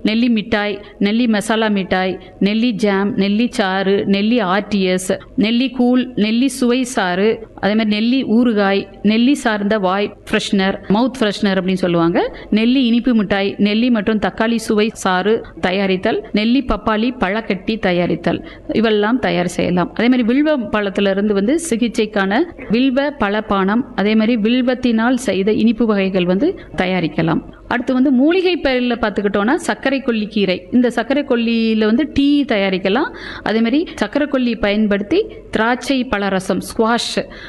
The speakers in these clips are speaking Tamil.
நெல்லி மிட்டாய் நெல்லி மசாலா மிட்டாய் நெல்லி ஜாம் நெல்லி சாறு நெல்லி ஆர்டிஎஸ் நெல்லி கூழ் நெல்லி சுவை சாறு அதே மாதிரி நெல்லி ஊறுகாய் நெல்லி சார்ந்த வாய் ஃப்ரெஷ்னர் மவுத் ஃப்ரெஷ்னர் அப்படின்னு சொல்லுவாங்க நெல்லி இனிப்பு மிட்டாய் நெல்லி மற்றும் தக்காளி சுவை சாறு தயாரித்தல் நெல்லி பப்பாளி பழக்கட்டி தயாரித்தல் இவெல்லாம் தயார் செய்யலாம் அதே மாதிரி வில்வ பழத்திலிருந்து வந்து சிகிச்சைக்கான வில்வ பழப்பானம் அதே மாதிரி வில்வத்தினால் செய்த இனிப்பு வகைகள் வந்து தயாரிக்கலாம் அடுத்து வந்து மூலிகை பயிரில் பார்த்துக்கிட்டோன்னா சர்க்கரை கொல்லி கீரை இந்த சர்க்கரை கொல்லியில் வந்து டீ தயாரிக்கலாம் அதே மாதிரி சர்க்கரை கொல்லி பயன்படுத்தி திராட்சை பழரசம் ஸ்குவாஷ்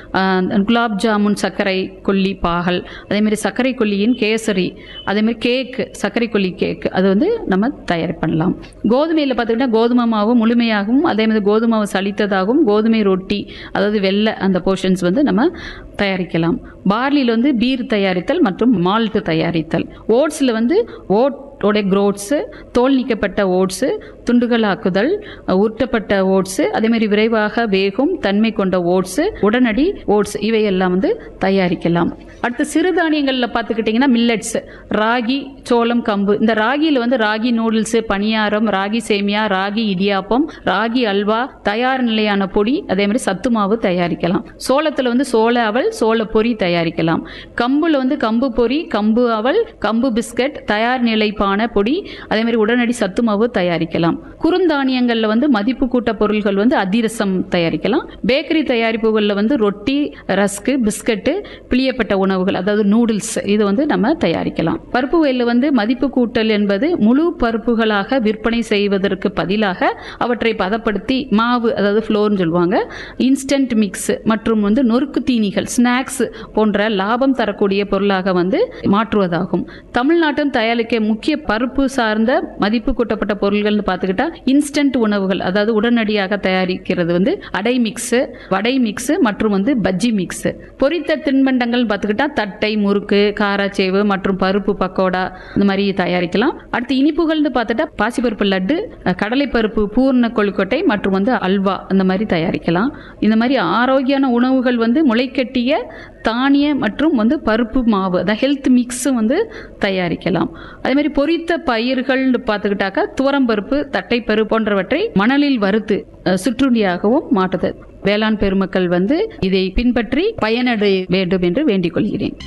குலாப் ஜாமுன் சர்க்கரை கொல்லி பாகல் அதே மாதிரி சர்க்கரை கொல்லியின் கேசரி அதே மாதிரி கேக் சர்க்கரை கொல்லி கேக் அது வந்து நம்ம தயார் பண்ணலாம் கோதுமையில் பார்த்துக்கிட்டா கோதுமை மாவு முழுமையாகவும் அதே மாதிரி கோதுமை மாவு சலித்ததாகவும் கோதுமை ரொட்டி அதாவது வெள்ளை அந்த போர்ஷன்ஸ் வந்து நம்ம தயாரிக்கலாம் பார்லியில் வந்து பீர் தயாரித்தல் மற்றும் மால்ட் தயாரித்தல் ஓட்ஸில் வந்து ஓட் ஓடைய குரோட்ஸு தோல் நீக்கப்பட்ட ஓட்ஸு துண்டுகளாக்குதல் உருட்டப்பட்ட ஓட்ஸு அதேமாதிரி விரைவாக வேகும் தன்மை கொண்ட ஓட்ஸு உடனடி ஓட்ஸ் இவையெல்லாம் வந்து தயாரிக்கலாம் அடுத்து சிறுதானியங்களில் பார்த்துக்கிட்டிங்கன்னா மில்லட்ஸ் ராகி சோளம் கம்பு இந்த ராகியில் வந்து ராகி நூடுல்ஸு பணியாரம் ராகி சேமியா ராகி இடியாப்பம் ராகி அல்வா தயார் நிலையான பொடி அதே மாதிரி சத்து மாவு தயாரிக்கலாம் சோளத்தில் வந்து சோள அவல் சோள பொரி தயாரிக்கலாம் கம்புல வந்து கம்பு பொரி கம்பு அவல் கம்பு பிஸ்கட் தயார் நிலைப்பான பொடி அதே மாதிரி உடனடி சத்து மாவு தயாரிக்கலாம் குறுந்தானியங்களில் வந்து மதிப்பு கூட்ட பொருள்கள் வந்து அதிரசம் தயாரிக்கலாம் பேக்கரி தயாரிப்புகளில் வந்து ரொட்டி ரஸ்க்கு பிஸ்கட்டு பிழியப்பட்ட உணவுகள் அதாவது நூடுல்ஸ் இது வந்து நம்ம தயாரிக்கலாம் பருப்பு வகையில் வந்து மதிப்பு கூட்டல் என்பது முழு பருப்புகளாக விற்பனை செய்வதற்கு பதிலாக அவற்றை பதப்படுத்தி மாவு அதாவது ஃப்ளோர்னு சொல்லுவாங்க இன்ஸ்டன்ட் மிக்ஸ் மற்றும் வந்து நொறுக்கு தீனிகள் ஸ்நாக்ஸ் போன்ற லாபம் தரக்கூடிய பொருளாக வந்து மாற்றுவதாகும் தமிழ்நாட்டில் தயாரிக்க முக்கிய பருப்பு சார்ந்த மதிப்பு கூட்டப்பட்ட பொருள்கள்னு பார்த்துக்கிட்டா இன்ஸ்டன்ட் உணவுகள் அதாவது உடனடியாக தயாரிக்கிறது வந்து அடை மிக்ஸு வடை மிக்ஸு மற்றும் வந்து பஜ்ஜி மிக்ஸு பொரித்த தின்பண்டங்கள் பார்த்துக்கிட்டா தட்டை முறுக்கு காராச்சேவு மற்றும் பருப்பு பக்கோடா இந்த மாதிரி தயாரிக்கலாம் அடுத்து இனிப்புகள்னு பார்த்துட்டா பாசிப்பருப்பு லட்டு கடலைப்பருப்பு பூர்ண கொழுக்கட்டை மற்றும் வந்து அல்வா அந்த மாதிரி தயாரிக்கலாம் இந்த மாதிரி ஆரோக்கியமான உணவுகள் வந்து முளைக்கட்டிய தானிய மற்றும் வந்து பருப்பு மாவு அதான் ஹெல்த் மிக்ஸும் வந்து தயாரிக்கலாம் அதே மாதிரி பொரித்த பயிர்கள்னு பார்த்துக்கிட்டாக்கா துவரம்பருப்பு தட்டைப்பருப்பு போன்றவற்றை மணலில் வறுத்து அஹ், சிற்றுண்டியாகவும் மாற்றுது வேளாண் பெருமக்கள் வந்து இதை பின்பற்றி பயனடைய வேண்டும் என்று வேண்டிக் கொள்கிறேன்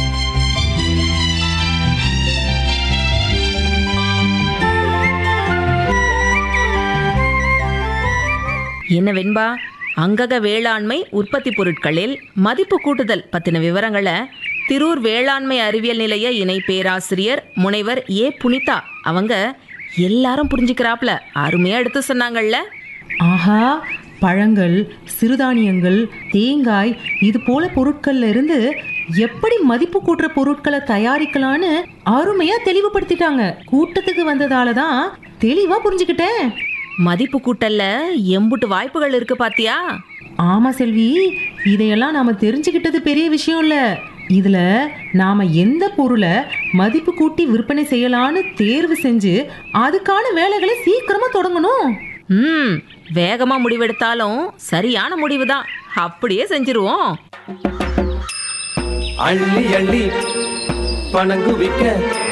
என்ன வெண்பா அங்கக வேளாண்மை உற்பத்தி பொருட்களில் மதிப்பு கூட்டுதல் பத்தின விவரங்களை திரூர் வேளாண்மை அறிவியல் நிலைய இணை பேராசிரியர் முனைவர் ஏ புனிதா அவங்க எல்லாரும் புரிஞ்சுக்கிறாப்ல அருமையா எடுத்து சொன்னாங்கல்ல ஆஹா பழங்கள் சிறுதானியங்கள் தேங்காய் இது போல பொருட்கள்ல இருந்து எப்படி மதிப்பு கூட்டுற பொருட்களை தயாரிக்கலான்னு அருமையா தெளிவுபடுத்திட்டாங்க கூட்டத்துக்கு வந்ததால தான் தெளிவா புரிஞ்சுக்கிட்டேன் மதிப்பு கூட்டல்ல எம்புட்டு வாய்ப்புகள் இருக்கு பாத்தியா ஆமா செல்வி இதையெல்லாம் நாம தெரிஞ்சுக்கிட்டது பெரிய விஷயம் இல்ல இதுல நாம எந்த பொருளை மதிப்பு கூட்டி விற்பனை செய்யலான்னு தேர்வு செஞ்சு அதுக்கான வேலைகளை சீக்கிரமா தொடங்கணும் ம் வேகமா முடிவெடுத்தாலும் சரியான முடிவு தான் அப்படியே செஞ்சிருவோம் அள்ளி அள்ளி பணங்குவிக்க